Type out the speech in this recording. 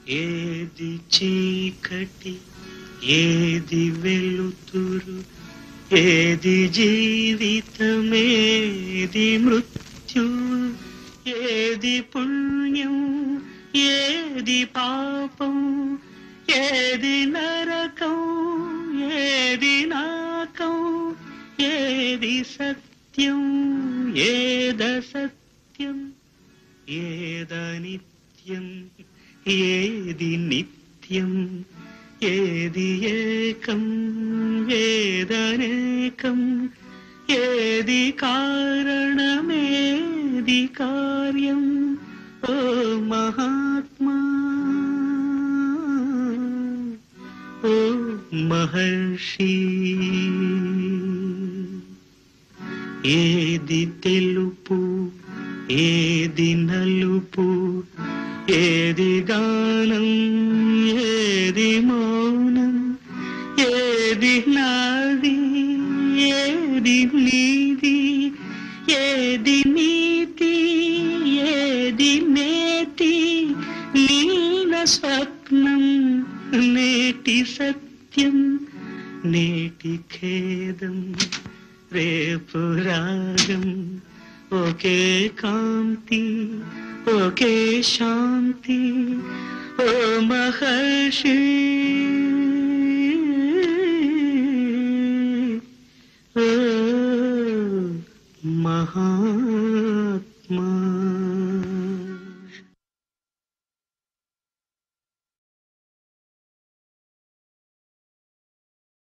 ఏది చీకటి ఏది వెలుతురు ఏది జీవితమేది మృత్యు ఏది పుణ్యం ఏది పాపం ఏది నరకం ఏది నాకం ఏది సత్యం ఏద సత్యం ఏదనిత్యం ఏది నిత్యం ఏది ఏకం ఏదనేకం ఏది కారణమేది కార్యం ఓ మహాత్మా ఓ మహర్షి ఏది తెలుపు ఏది నలుపు ఏది గానం ఏది మౌనం ఏది నాది ఏది నీది ఏది నీతి ఏది నేటి నీల స్వప్నం నేటి సత్యం నేటి ఖేదం రేపు రాగం ఒకే కాంతి ఒకే శాంతి ఓ మహర్షి ఓ మహా